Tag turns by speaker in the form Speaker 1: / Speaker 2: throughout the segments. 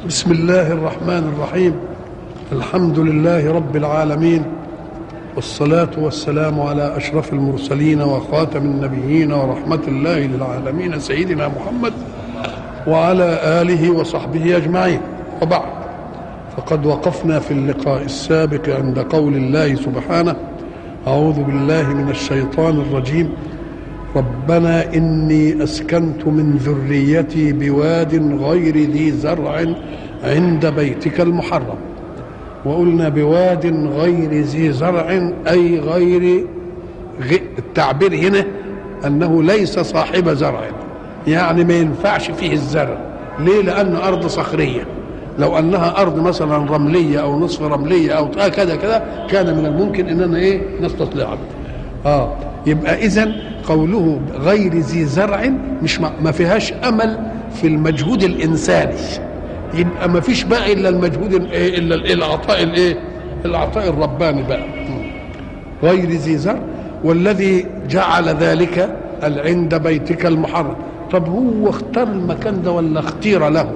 Speaker 1: بسم الله الرحمن الرحيم الحمد لله رب العالمين والصلاة والسلام على أشرف المرسلين وخاتم النبيين ورحمة الله للعالمين سيدنا محمد وعلى آله وصحبه أجمعين وبعد فقد وقفنا في اللقاء السابق عند قول الله سبحانه أعوذ بالله من الشيطان الرجيم ربنا إني أسكنت من ذريتي بواد غير ذي زرع عند بيتك المحرم وقلنا بواد غير ذي زرع أي غير غ... التعبير هنا أنه ليس صاحب زرع يعني ما ينفعش فيه الزرع ليه لأنه أرض صخرية لو أنها أرض مثلا رملية أو نصف رملية أو كذا كذا كان من الممكن أننا إيه نستطلعها آه يبقى إذا قوله غير ذي زرع مش ما فيهاش امل في المجهود الانساني يبقى ما فيش بقى الا المجهود الايه الا العطاء الايه العطاء الرباني بقى غير ذي زرع والذي جعل ذلك عند بيتك المحرم طب هو اختار المكان ده ولا اختير له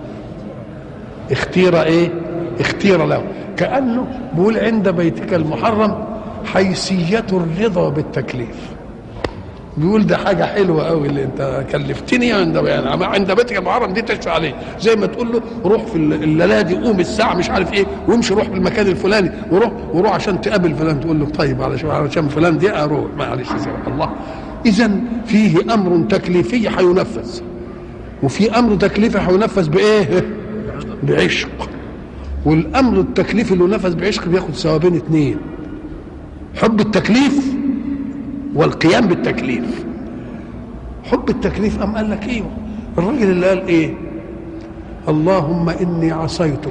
Speaker 1: اختير ايه اختير له كانه بيقول عند بيتك المحرم حيثيه الرضا بالتكليف بيقول ده حاجة حلوة قوي اللي انت كلفتني عند يعني عند بيتك المحرم دي تشفع عليه زي ما تقول له روح في الليلة دي قوم الساعة مش عارف ايه وامشي روح في المكان الفلاني وروح وروح عشان تقابل فلان تقول له طيب علشان علشان فلان دي اروح معلش الله إذا فيه أمر تكليفي هينفذ وفي أمر تكليفي هينفذ بإيه؟ بعشق والأمر التكليفي اللي ينفذ بعشق بياخد ثوابين اثنين حب التكليف والقيام بالتكليف حب التكليف أم قال لك ايوه الراجل اللي قال ايه اللهم اني عصيتك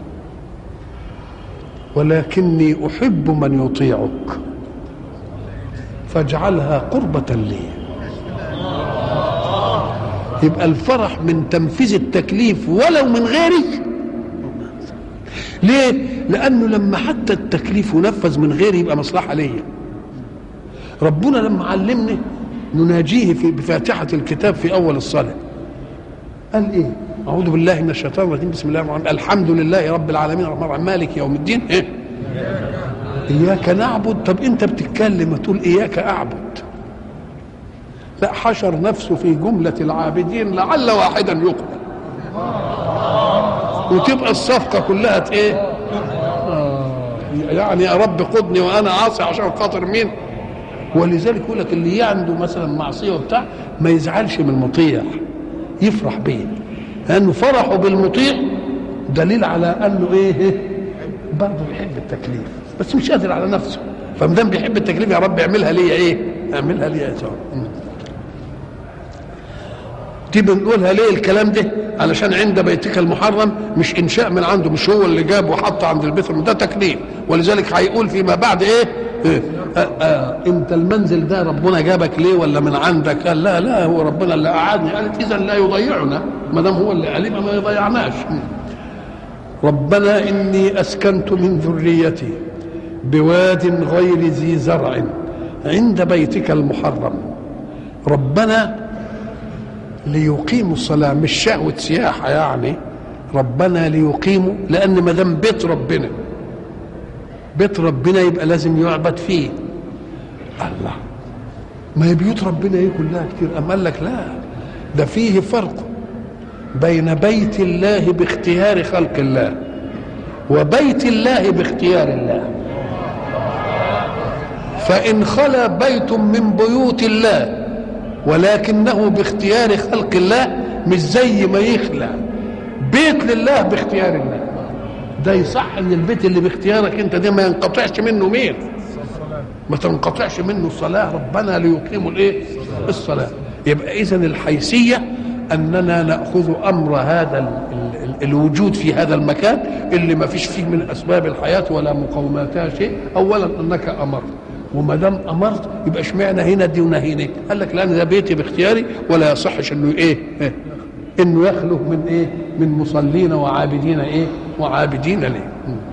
Speaker 1: ولكني احب من يطيعك فاجعلها قربة لي يبقى الفرح من تنفيذ التكليف ولو من غيري ليه لانه لما حتى التكليف ينفذ من غيري يبقى مصلحه ليا ربنا لما علمني نناجيه في بفاتحة الكتاب في أول الصلاة قال إيه أعوذ بالله من الشيطان الرجيم بسم الله الرحمن الرحيم الحمد لله رب العالمين الرحمن الرحيم مالك يوم الدين إيه إياك نعبد طب أنت بتتكلم تقول إياك أعبد لا حشر نفسه في جملة العابدين لعل واحدا يقبل وتبقى الصفقة كلها إيه آه يعني يا رب قدني وأنا عاصي عشان خاطر مين ولذلك يقول لك اللي عنده مثلا معصيه وبتاع ما يزعلش من المطيع يفرح بيه لانه فرحه بالمطيع دليل على انه ايه برضه بيحب التكليف بس مش قادر على نفسه فما دام بيحب التكليف يا رب اعملها ليا ايه اعملها ليا يا سوا دي بنقولها ليه الكلام ده علشان عند بيتك المحرم مش انشاء من عنده مش هو اللي جاب وحط عند البيت ده تكليف ولذلك هيقول فيما بعد ايه, إيه؟ آه آه انت المنزل ده ربنا جابك ليه ولا من عندك قال لا لا هو ربنا اللي قعدني قالت اذا لا يضيعنا ما دام هو اللي قال ما يضيعناش ربنا اني اسكنت من ذريتي بواد غير ذي زرع عند بيتك المحرم ربنا ليقيموا الصلاه مش شهوه سياحه يعني ربنا ليقيموا لان ما دام بيت ربنا بيت ربنا يبقى لازم يعبد فيه الله ما هي بيوت ربنا ايه كلها كتير أم قال لك لا ده فيه فرق بين بيت الله باختيار خلق الله وبيت الله باختيار الله فإن خلا بيت من بيوت الله ولكنه باختيار خلق الله مش زي ما يخلى بيت لله باختيار الله ده يصح ان البيت اللي باختيارك انت ده ما ينقطعش منه مين ما تنقطعش منه الصلاه ربنا ليقيموا الايه الصلاه يبقى اذا الحيثيه اننا ناخذ امر هذا ال ال الوجود في هذا المكان اللي ما فيش فيه من اسباب الحياه ولا مقوماتها شيء اولا انك امرت وما دام امرت يبقى اشمعنى هنا دي وهنا هنا قال لك لان ده بيتي باختياري ولا يصحش انه ايه, إيه؟ انه يخلو من ايه من مصلين وعابدين ايه وعابدين ليه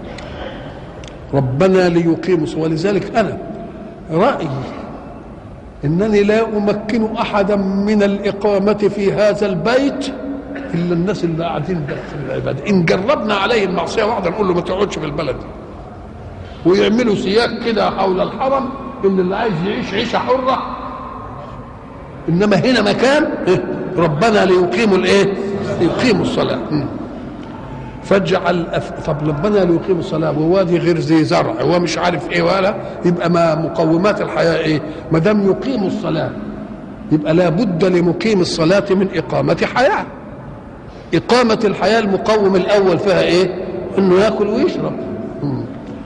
Speaker 1: ربنا ليقيموا ولذلك انا رايي انني لا امكن احدا من الاقامه في هذا البيت الا الناس اللي قاعدين بقى في العباده ان جربنا عليه المعصيه واحده نقول له ما تقعدش في البلد دي ويعملوا سياج كده حول الحرم ان اللي عايز يعيش عيشه حره انما هنا مكان إيه؟ ربنا ليقيموا الايه؟ يقيموا الصلاه مم. فاجعل أف... طب ربنا ليقيموا الصلاه ووادي غير ذي زرع ومش عارف ايه ولا يبقى ما مقومات الحياه ايه؟ ما دام يقيموا الصلاه يبقى لابد لمقيم الصلاه من اقامه حياه إقامة الحياة المقوم الأول فيها إيه؟ إنه يأكل ويشرب مم.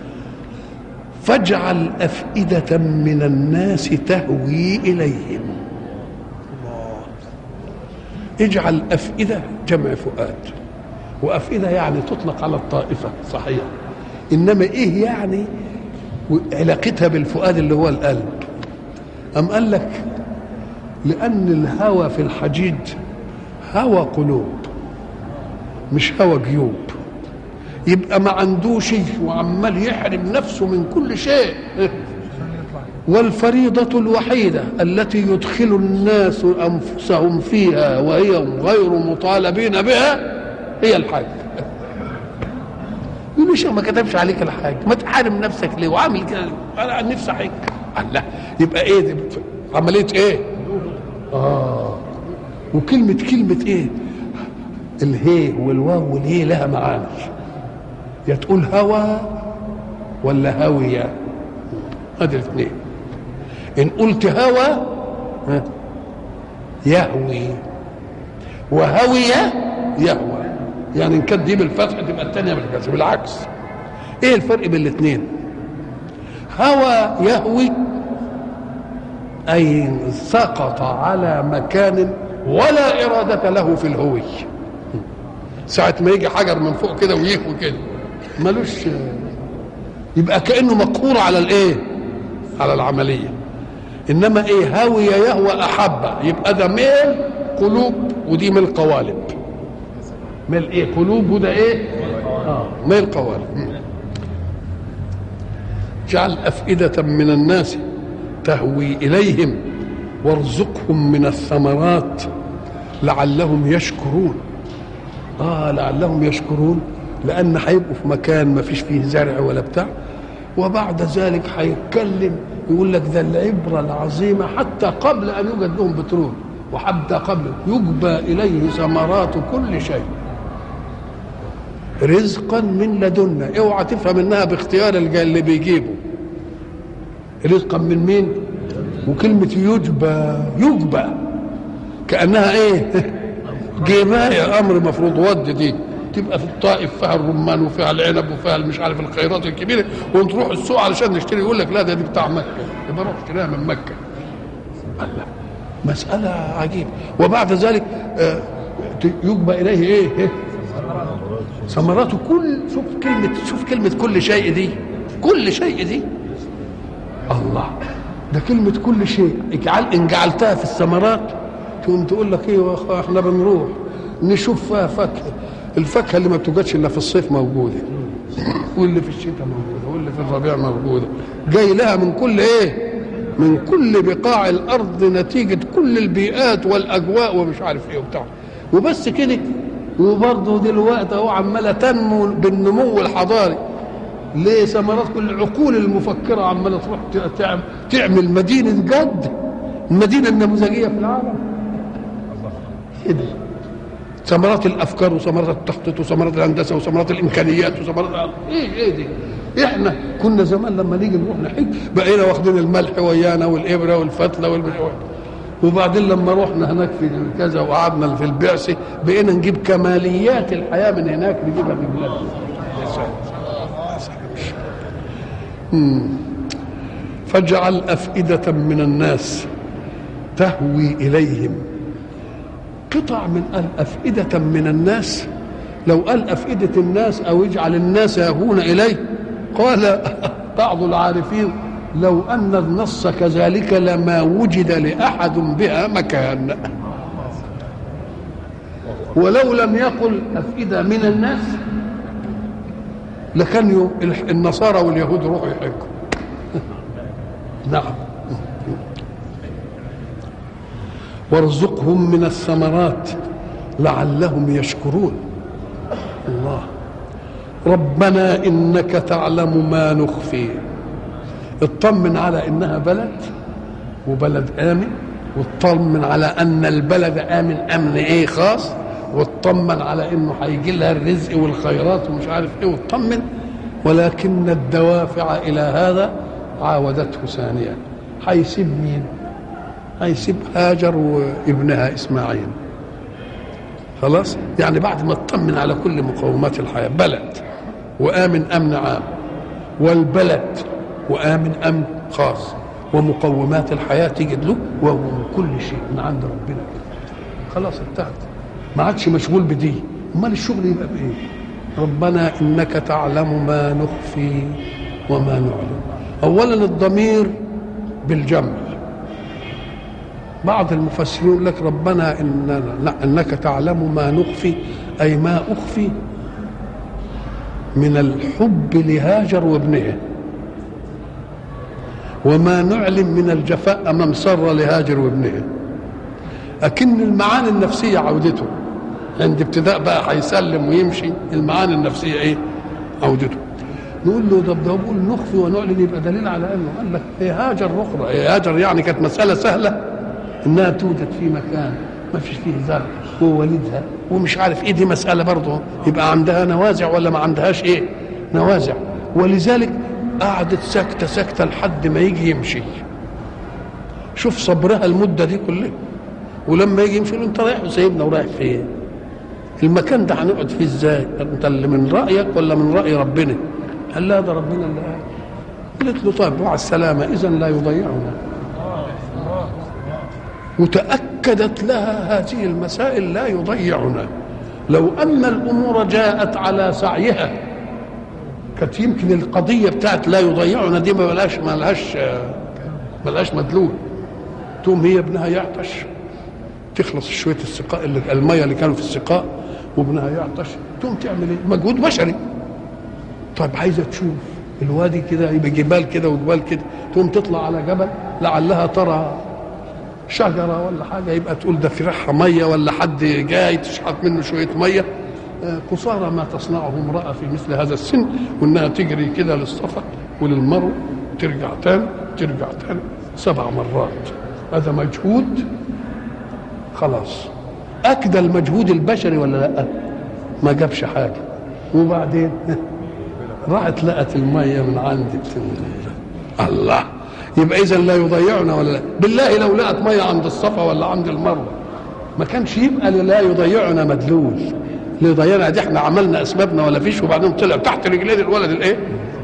Speaker 1: فاجعل أفئدة من الناس تهوي إليهم الله. اجعل أفئدة جمع فؤاد وأفئدة يعني تطلق على الطائفة صحيح إنما إيه يعني علاقتها بالفؤاد اللي هو القلب أم قال لك لأن الهوى في الحجيج هوى قلوب مش هوى جيوب يبقى ما عندوش وعمال يحرم نفسه من كل شيء والفريضة الوحيدة التي يدخل الناس أنفسهم فيها وهي غير مطالبين بها هي الحج يقول لي ما كتبش عليك الحاج ما تحارم نفسك ليه وعامل كده انا عن نفسي حج لا يبقى ايه دي عمليه ايه اه وكلمه كلمه ايه الهي والواو والهي لها معاني يا تقول هوى ولا هاوية هذه الاثنين إن قلت هوى يهوي وهوي يهوى يعني إن كانت دي بالفتح تبقى الثانية بالكسر بالعكس إيه الفرق بين الاثنين هوى يهوي أي سقط على مكان ولا إرادة له في الهوي ساعة ما يجي حجر من فوق كده ويهوي كده ملوش يبقى كأنه مقهور على الايه على العملية انما ايه هاوي يهوى احب يبقى ده ميل قلوب ودي ميل قوالب ميل ايه قلوب وده ايه اه ميل قوالب جعل أفئدة من الناس تهوي إليهم وارزقهم من الثمرات لعلهم يشكرون اه لعلهم يشكرون لان هيبقوا في مكان ما فيش فيه زرع ولا بتاع وبعد ذلك هيتكلم يقول لك ده العبره العظيمه حتى قبل ان يوجد لهم بترول وحتى قبل يجبى اليه ثمرات كل شيء رزقا من لدنا اوعى تفهم انها باختيار اللي بيجيبه رزقا من مين وكلمه يجبى يجبى كانها ايه جباية امر مفروض ود دي تبقى في الطائف فيها الرمان وفيها العنب وفيها مش عارف الخيرات الكبيره ونروح السوق علشان نشتري يقول لك لا ده دي بتاع مكه يبقى روح اشتريها من مكه الله مساله عجيبه وبعد ذلك آه يجبى اليه ايه ثمراته كل شوف كلمه شوف كلمه كل شيء دي كل شيء دي الله ده كلمه كل شيء اجعل ان جعلتها في الثمرات تقوم تقول لك ايه احنا بنروح نشوف فيها فاكهه الفاكهه اللي ما بتوجدش الا في الصيف موجوده واللي في الشتاء موجوده واللي في الربيع موجوده جاي لها من كل ايه من كل بقاع الارض نتيجه كل البيئات والاجواء ومش عارف ايه وبتاع وبس كده وبرضه دلوقتي اهو عماله تنمو بالنمو الحضاري ليه ثمرات كل العقول المفكره عماله تروح تعمل مدينه جد المدينه النموذجيه في العالم كده ثمرات الافكار وثمرات التخطيط وثمرات الهندسه وثمرات الامكانيات وثمرات ايه ايه دي احنا كنا زمان لما نيجي نروح نحج بقينا واخدين الملح ويانا والابره والفتله والمشوار وبعدين لما رحنا هناك في كذا وقعدنا في البعثه بقينا نجيب كماليات الحياه من هناك نجيبها في بلادنا فاجعل افئده من الناس تهوي اليهم قطع من قال أفئدة من الناس لو قال أفئدة الناس أو يجعل الناس يهون إليه قال بعض العارفين لو أن النص كذلك لما وجد لأحد بها مكان ولو لم يقل أفئدة من الناس لكان النصارى واليهود يروحوا يحجوا نعم وارزقهم من الثمرات لعلهم يشكرون الله ربنا انك تعلم ما نخفي اطمن على انها بلد وبلد امن واطمن على ان البلد امن امن ايه خاص واطمن على انه هيجي لها الرزق والخيرات ومش عارف ايه واطمن ولكن الدوافع الى هذا عاودته ثانيا هيسيب مين هيسيب هاجر وابنها اسماعيل خلاص يعني بعد ما اطمن على كل مقومات الحياه بلد وامن امن عام والبلد وامن امن خاص ومقومات الحياه تجد له وهو من كل شيء من عند ربنا خلاص انتهت ما عادش مشغول بدي امال الشغل يبقى بايه ربنا انك تعلم ما نخفي وما نعلن اولا الضمير بالجمع بعض المفسرين يقول لك ربنا إننا لا انك تعلم ما نخفي اي ما اخفي من الحب لهاجر وابنها وما نعلن من الجفاء امام سره لهاجر وابنها لكن المعاني النفسيه عودته عند ابتداء بقى هيسلم ويمشي المعاني النفسيه ايه عودته نقول له ده ده بقول نخفي ونعلن يبقى دليل على انه قال لك هي هاجر اخرى هي هاجر يعني كانت مساله سهله انها توجد في مكان ما فيش فيه زرع ووالدها ومش عارف ايه دي مساله برضه يبقى عندها نوازع ولا ما عندهاش ايه نوازع ولذلك قعدت ساكته ساكته لحد ما يجي يمشي شوف صبرها المده دي كلها ولما يجي يمشي له انت رايح وسايبنا ورايح فين المكان ده هنقعد فيه ازاي انت اللي من رايك ولا من راي ربنا قال لا ده ربنا اللي قال قلت له طيب وعلى السلامه اذا لا يضيعنا وتأكدت لها هذه المسائل لا يضيعنا لو أن الأمور جاءت على سعيها كانت يمكن القضية بتاعت لا يضيعنا دي ما بلاش ما لهاش ما لهاش مدلول تقوم هي ابنها يعطش تخلص شوية السقاء اللي المية اللي كانوا في السقاء وابنها يعطش تقوم تعمل ايه؟ مجهود بشري طيب عايزة تشوف الوادي كده يبقى جبال كده وجبال كده تقوم تطلع على جبل لعلها ترى شجره ولا حاجه يبقى تقول ده في ريحها ميه ولا حد جاي تشحط منه شويه ميه قصارى ما تصنعه امراه في مثل هذا السن وانها تجري كده للصفا وللمرو ترجع تاني ترجع تاني سبع مرات هذا مجهود خلاص اكدى المجهود البشري ولا لا ما جابش حاجه وبعدين راحت لقت الميه من عند الله يبقى اذا لا يضيعنا ولا لا بالله لو لقت ميه عند الصفا ولا عند المروه ما كانش يبقى لا يضيعنا مدلول اللي يضيعنا دي احنا عملنا اسبابنا ولا فيش وبعدين طلع تحت رجلين الولد الايه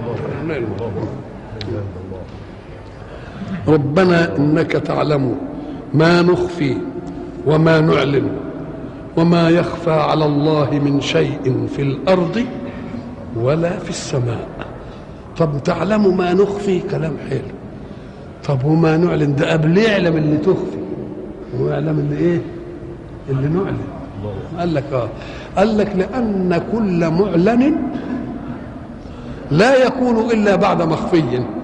Speaker 1: ربنا انك تعلم ما نخفي وما نعلن وما يخفى على الله من شيء في الارض ولا في السماء طب تعلم ما نخفي كلام حلو طب وما نعلن ده قبل يعلم اللي تخفي ويعلم اللي ايه اللي نعلن قال لك اه قال لك لان كل معلن لا يكون الا بعد مخفي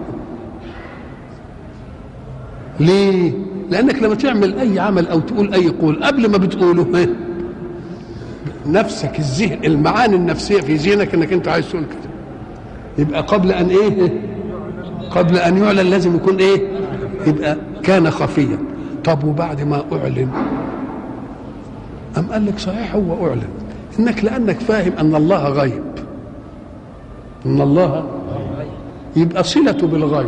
Speaker 1: ليه لانك لما تعمل اي عمل او تقول اي قول قبل ما بتقوله ايه نفسك الذهن المعاني النفسيه في ذهنك انك انت عايز تقول كده يبقى قبل ان ايه قبل ان يعلن لازم يكون ايه يبقى كان خفيا طب وبعد ما اعلن ام قال لك صحيح هو اعلن انك لانك فاهم ان الله غيب ان الله يبقى صلته بالغيب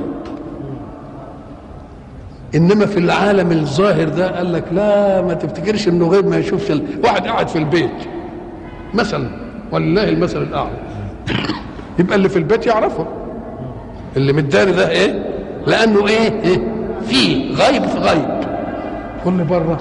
Speaker 1: انما في العالم الظاهر ده قال لك لا ما تفتكرش انه غيب ما يشوفش ال... واحد قاعد في البيت مثلا ولله المثل الاعلى يبقى اللي في البيت يعرفه اللي متداري ده ايه لانه ايه, إيه؟ في غيب في غيب كل بره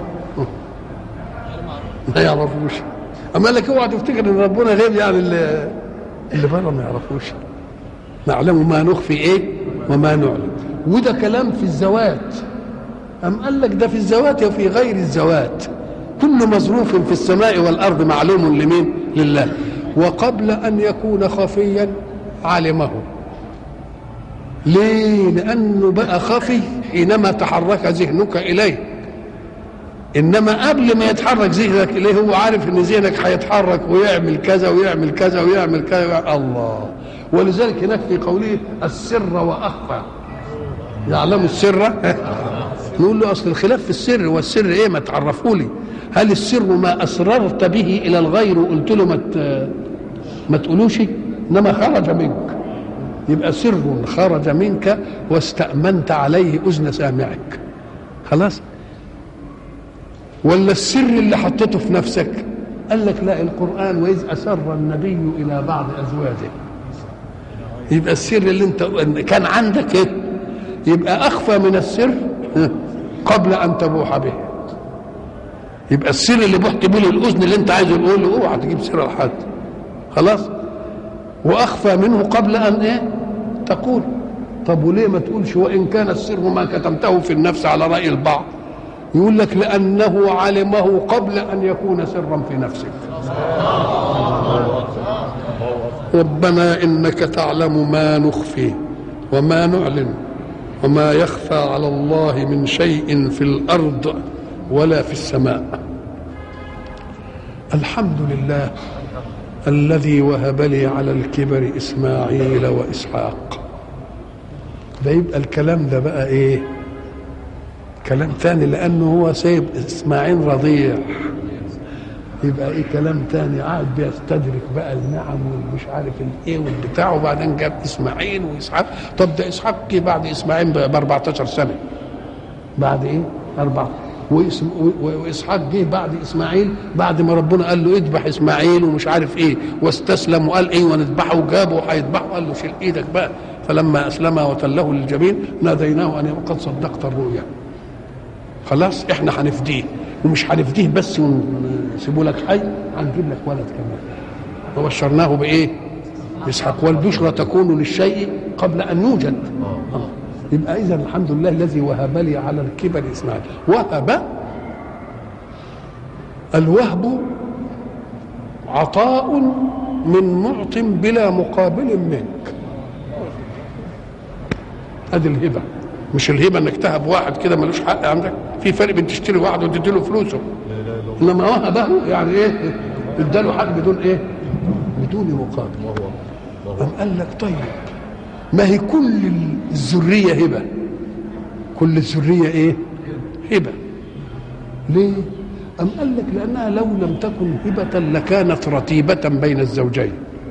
Speaker 1: ما يعرفوش اما لك اوعى تفتكر ان ربنا غيب يعني اللي اللي بره ما يعرفوش نعلم ما نخفي ايه وما نعلم وده كلام في الزوات أم قال لك ده في الزوات وفي غير الزوات كل مظروف في السماء والأرض معلوم لمين لله وقبل أن يكون خفيا علمه ليه لأنه بقى خفي حينما تحرك ذهنك إليه انما قبل ما يتحرك ذهنك اليه هو عارف ان ذهنك هيتحرك ويعمل كذا ويعمل كذا ويعمل كذا ويعمل الله ولذلك هناك في قوله السر واخفى يعلم السر نقول له اصل الخلاف في السر والسر ايه ما تعرفوا لي هل السر ما اسررت به الى الغير وقلت له ما ما تقولوش انما خرج منك يبقى سر خرج منك واستأمنت عليه أذن سامعك خلاص ولا السر اللي حطيته في نفسك قال لك لا القرآن وإذ أسر النبي إلى بعض أزواجه يبقى السر اللي انت كان عندك ايه يبقى أخفى من السر قبل أن تبوح به يبقى السر اللي بحت به الأذن اللي انت عايز تقوله اوعى تجيب سر لحد خلاص واخفى منه قبل ان ايه تقول طب وليه ما تقولش وان كان السر ما كتمته في النفس على راي البعض يقول لك لانه علمه قبل ان يكون سرا في نفسك ربنا انك تعلم ما نخفي وما نعلن وما يخفى على الله من شيء في الارض ولا في السماء الحمد لله الذي وهب لي على الكبر اسماعيل واسحاق ده يبقى الكلام ده بقى ايه كلام تاني لانه هو سايب اسماعيل رضيع يبقى ايه كلام تاني قاعد بيستدرك بقى النعم والمش عارف الايه والبتاع وبعدين جاب اسماعيل واسحاق طب ده اسحاق جه بعد اسماعيل ب 14 سنه بعد ايه؟ 14 واسحاق جه بعد اسماعيل بعد ما ربنا قال له اذبح اسماعيل ومش عارف ايه واستسلم وقال ايه ونذبحه وجابه وهيذبحه قال له شيل ايدك بقى فلما اسلم وتله للجبين ناديناه ان قد صدقت الرؤيا خلاص احنا هنفديه ومش هنفديه بس ونسيبه لك حي هنجيب لك ولد كمان وبشرناه بايه؟ اسحاق والبشرى تكون للشيء قبل ان يوجد آه. يبقى اذا الحمد لله الذي وهب لي على الكبر اسماعيل وهب الوهب عطاء من معط بلا مقابل منك ادي الهبه مش الهبه انك تهب واحد كده ملوش حق عندك في فرق بين تشتري واحد وتدي له فلوسه انما وهبه يعني ايه اداله حق بدون ايه بدون مقابل قام قال لك طيب ما هي كل الذريه هبه كل الذريه ايه هبه ليه أم قال لك لأنها لو لم تكن هبة لكانت رتيبة بين الزوجين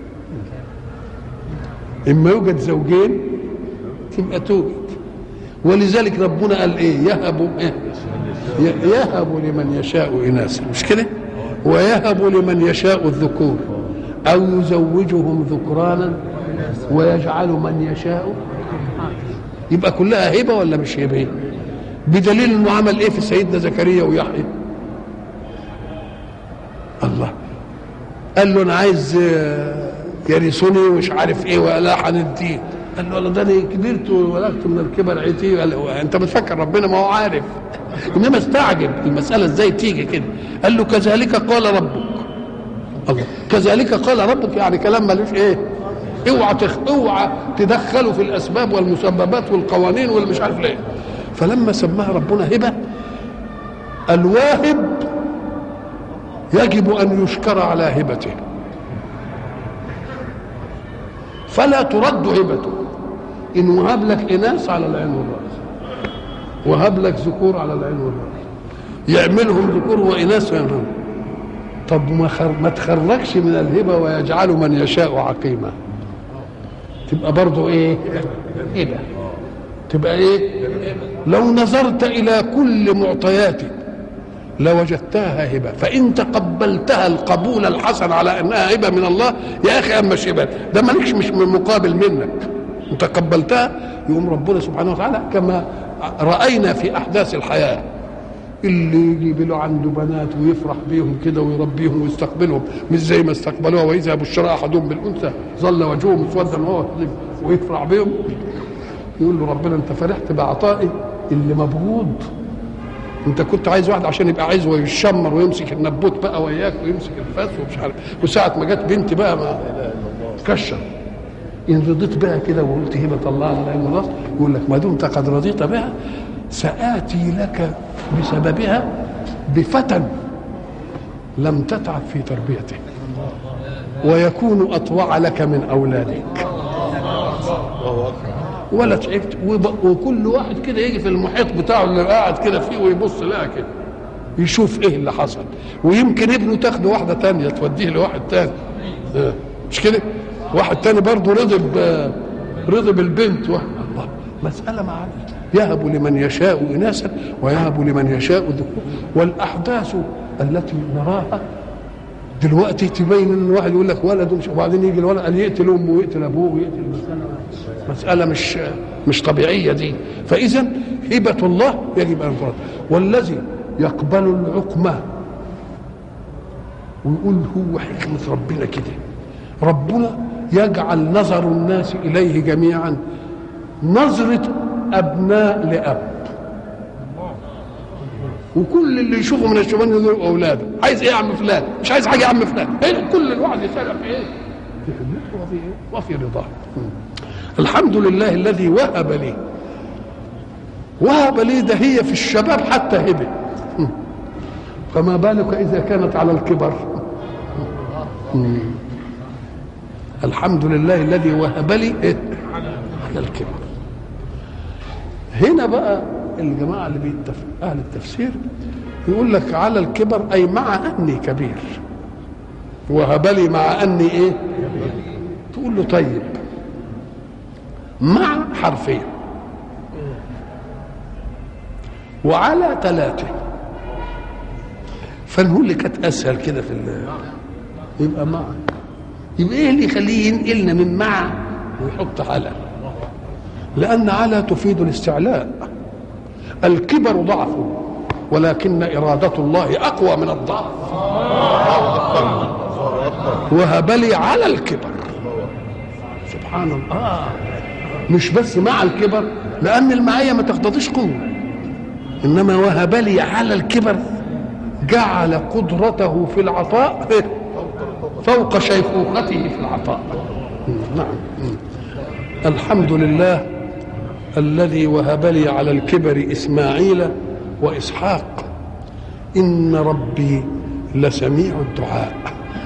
Speaker 1: إما يوجد زوجين تبقى توجد ولذلك ربنا قال إيه يهب إيه يهب لمن يشاء إناثا مش كده ويهب لمن يشاء الذكور أو يزوجهم ذكرانا ويجعل من يشاء يبقى كلها هبه ولا مش هبه بدليل انه عمل ايه في سيدنا زكريا ويحيى الله قال له انا عايز يرثني ومش عارف ايه ولا هنديه قال له ده انا كبرت وولدت من الكبر عيتي قال له انت بتفكر ربنا ما هو عارف انما استعجب المساله ازاي تيجي كده قال له كذلك قال ربك الله كذلك قال ربك يعني كلام ملوش ايه اوعى تخ... اوعى تدخلوا في الاسباب والمسببات والقوانين واللي مش عارف ليه فلما سماها ربنا هبه الواهب يجب ان يشكر على هبته فلا ترد هبته ان وهب لك اناث على العين والراس وهب لك ذكور على العين والراس يعملهم ذكور واناث ويعملهم طب ما, خر... ما تخرجش من الهبه ويجعل من يشاء عقيما تبقى برضه ايه هبه تبقى ايه لو نظرت الى كل معطياتك لوجدتها هبه فان تقبلتها القبول الحسن على انها هبه من الله يا اخي اما مش هبه ده مالكش مش من مقابل منك وتقبلتها يقوم ربنا سبحانه وتعالى كما راينا في احداث الحياه اللي يجيب له عنده بنات ويفرح بيهم كده ويربيهم ويستقبلهم مش زي ما استقبلوها واذا بشر احدهم بالانثى ظل وجهه مسودا وهو ويفرح بيهم يقول له ربنا انت فرحت بعطائي اللي مبغوض انت كنت عايز واحد عشان يبقى عايز ويشمر ويمسك النبوت بقى وياك ويمسك الفاس ومش عارف وساعه ما جت بنتي بقى ما كشر ان رضيت بها كده وقلت هبه الله على العين والراس يقول لك ما دمت قد رضيت بها سآتي لك بسببها بفتى لم تتعب في تربيته ويكون أطوع لك من أولادك ولا تعبت وب- وكل واحد كده يجي في المحيط بتاعه اللي قاعد كده فيه ويبص لها كده يشوف ايه اللي حصل ويمكن ابنه تاخده واحده تانية توديه لواحد تاني آه، مش كده واحد تاني برضه رضي ب- رضي بالبنت واحد الله مسألة معاه يهب لمن يشاء إناثا ويهب لمن يشاء ذكور والأحداث التي نراها دلوقتي تبين ان الواحد يقول لك ولد ومش وبعدين يجي الولد قال يقتل امه ويقتل ابوه ويقتل مسألة مسألة مش مش طبيعية دي فإذا هبة الله يجب أن ترد والذي يقبل العقمة ويقول هو حكمة ربنا كده ربنا يجعل نظر الناس إليه جميعا نظرة أبناء لأب وكل اللي يشوفه من الشبان يقول أولاده عايز إيه يا عم فلان مش عايز حاجة يا عم فلان إيه كل الواحد يسأل في إيه في حلمته وفي إيه وفي رضاه الحمد لله الذي وهب لي وهب لي ده هي في الشباب حتى هبه فما بالك إذا كانت على الكبر الحمد لله الذي وهب لي إيه؟ على الكبر هنا بقى الجماعة اللي بيتفق أهل التفسير يقول لك على الكبر أي مع أني كبير وهب لي مع أني إيه تقول له طيب مع حرفين وعلى ثلاثة فنقول اللي كانت أسهل كده في ال- يبقى مع يبقى إيه اللي يخليه ينقلنا من مع ويحط على لأن على تفيد الاستعلاء الكبر ضعف ولكن إرادة الله أقوى من الضعف وهب لي على الكبر سبحان الله آه. مش بس مع الكبر لأن المعية ما تقتضيش قوة إنما وهب لي على الكبر جعل قدرته في العطاء فوق شيخوخته في العطاء نعم الحمد لله الذي وهب لي على الكبر إسماعيل وإسحاق إن ربي لسميع الدعاء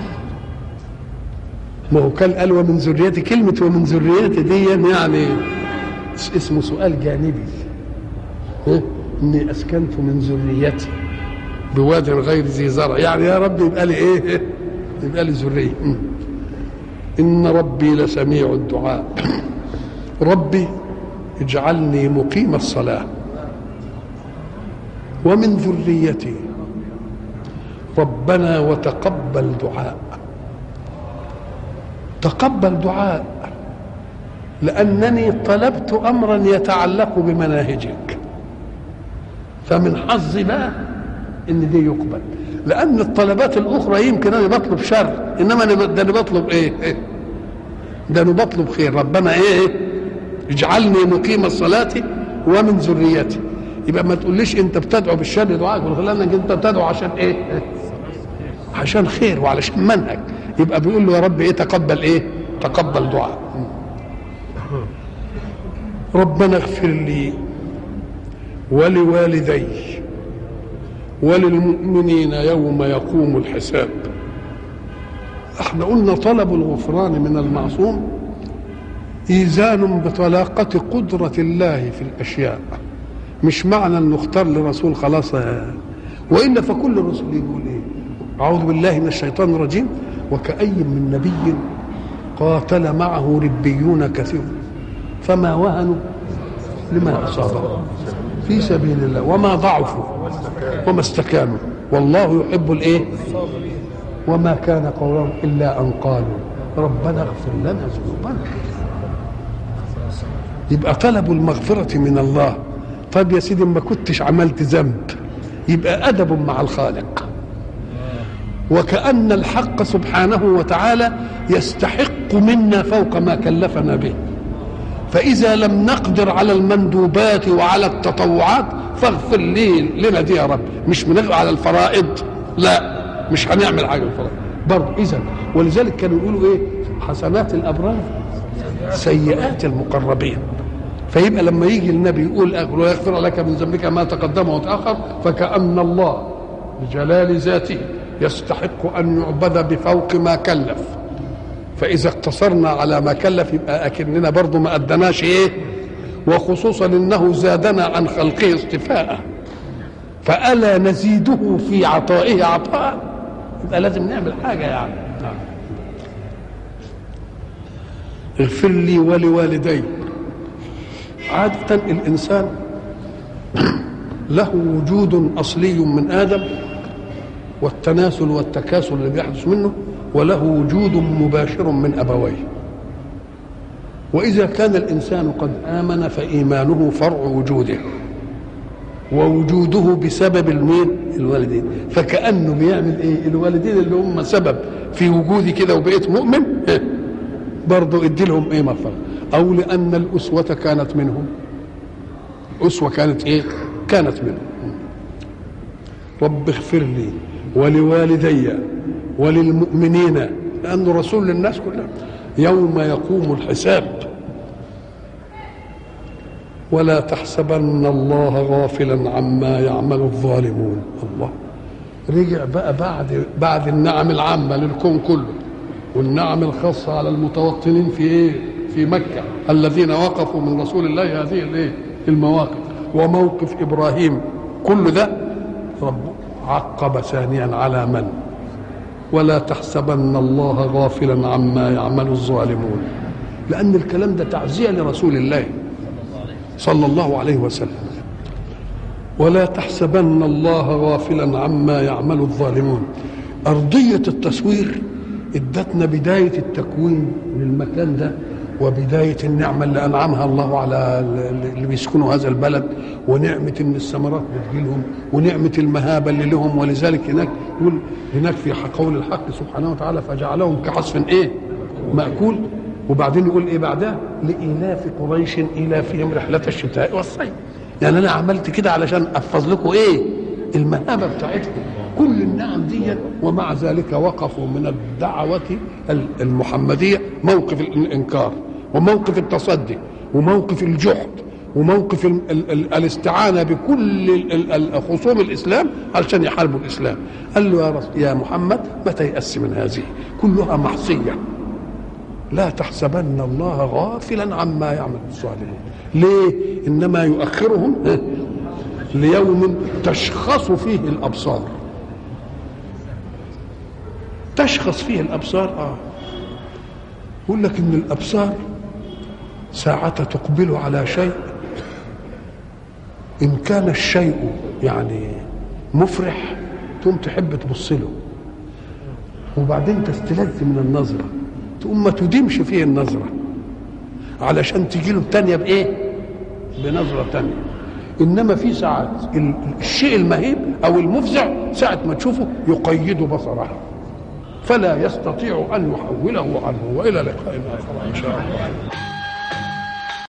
Speaker 1: ما هو كان قال ومن ذريتي كلمة ومن ذريتي دي يعني اسمه سؤال جانبي ها؟ إني أسكنت من ذريتي بواد غير ذي زرع يعني يا رب يبقى لي إيه يبقى لي ذرية م. إن ربي لسميع الدعاء ربي اجعلني مقيم الصلاة ومن ذريتي ربنا وتقبل دعاء تقبل دعاء لأنني طلبت أمرا يتعلق بمناهجك فمن حظي بقى إن دي يقبل لأن الطلبات الأخرى يمكن أنا بطلب شر إنما أنا ده أنا بطلب إيه؟ ده أنا بطلب خير ربنا إيه؟ اجعلني مقيم الصلاة ومن ذريتي يبقى ما تقوليش أنت بتدعو بالشر دعائك لأنك أنت بتدعو عشان إيه؟ عشان خير وعلشان منهج يبقى بيقول له يا رب ايه تقبل ايه تقبل دعاء ربنا اغفر لي ولوالدي وللمؤمنين يوم يقوم الحساب احنا قلنا طلب الغفران من المعصوم ايزان بطلاقه قدره الله في الاشياء مش معنى انه اختار لرسول خلاص والا فكل الرسل يقول ايه أعوذ بالله من الشيطان الرجيم وكأي من نبي قاتل معه ربيون كثير فما وهنوا لما أصابهم في سبيل الله وما ضعفوا وما استكانوا والله يحب الإيه وما كان قولهم إلا أن قالوا ربنا اغفر لنا ذنوبنا يبقى طلبوا المغفرة من الله طب يا سيدي ما كنتش عملت ذنب يبقى أدب مع الخالق وكأن الحق سبحانه وتعالى يستحق منا فوق ما كلفنا به فإذا لم نقدر على المندوبات وعلى التطوعات فاغفر لي لنا دي يا رب مش بنغفر على الفرائض لا مش هنعمل حاجة الفرائض برضه إذا ولذلك كانوا يقولوا إيه حسنات الأبرار سيئات المقربين فيبقى لما يجي النبي يقول ويغفر لك من ذنبك ما تقدم وتأخر فكأن الله بجلال ذاته يستحق أن يعبد بفوق ما كلف فإذا اقتصرنا على ما كلف يبقى أكننا برضو ما أدناش إيه وخصوصا إنه زادنا عن خلقه اصطفاء فألا نزيده في عطائه عطاء يبقى لازم نعمل حاجة يعني اغفر لي ولوالدي عادة الإنسان له وجود أصلي من آدم والتناسل والتكاسل اللي بيحدث منه وله وجود مباشر من أبويه وإذا كان الإنسان قد آمن فإيمانه فرع وجوده ووجوده بسبب المين الوالدين فكأنه بيعمل إيه الوالدين اللي هم سبب في وجودي كده وبقيت مؤمن برضه ادي لهم ايه مغفرة او لان الاسوة كانت منهم اسوة كانت ايه كانت منهم رب اغفر لي ولوالدي وللمؤمنين لانه رسول للناس كلها يوم يقوم الحساب ولا تحسبن الله غافلا عما يعمل الظالمون الله رجع بقى بعد بعد النعم العامه للكون كله والنعم الخاصه على المتوطنين في ايه في مكه الذين وقفوا من رسول الله هذه الايه المواقف وموقف ابراهيم كل ده رب عقب ثانيا على من ولا تحسبن الله غافلا عما يعمل الظالمون لان الكلام ده تعزيه لرسول الله صلى الله عليه وسلم ولا تحسبن الله غافلا عما يعمل الظالمون أرضية التصوير ادتنا بداية التكوين للمكان ده وبداية النعمة اللي أنعمها الله على اللي بيسكنوا هذا البلد ونعمة إن الثمرات بتجيلهم ونعمة المهابة اللي لهم ولذلك هناك يقول هناك في قول الحق سبحانه وتعالى فجعلهم كعصف إيه؟ مأكول وبعدين يقول إيه بعدها؟ لإيلاف قريش إيلافهم رحلة الشتاء والصيف يعني أنا عملت كده علشان أحفظ لكم إيه؟ المهابة بتاعتكم كل النعم دي ومع ذلك وقفوا من الدعوة المحمدية موقف الإنكار وموقف التصدي وموقف الجحد وموقف ال ال ال الاستعانة بكل ال ال خصوم الإسلام علشان يحاربوا الإسلام قال له يا, رس يا محمد ما تيأس من هذه كلها معصية لا تحسبن الله غافلا عما يعمل الصالحون ليه إنما يؤخرهم ليوم تشخص فيه الأبصار تشخص فيه الابصار اه يقول لك ان الابصار ساعة تقبل على شيء ان كان الشيء يعني مفرح تقوم تحب تبص له وبعدين تستلذ من النظرة تقوم ما تديمش فيه النظرة علشان تجي له التانية بإيه؟ بنظرة تانية إنما في ساعات الشيء المهيب أو المفزع ساعة ما تشوفه يقيد بصره فلا يستطيع أن يحوله عنه وإلى لقاء آخر إن شاء الله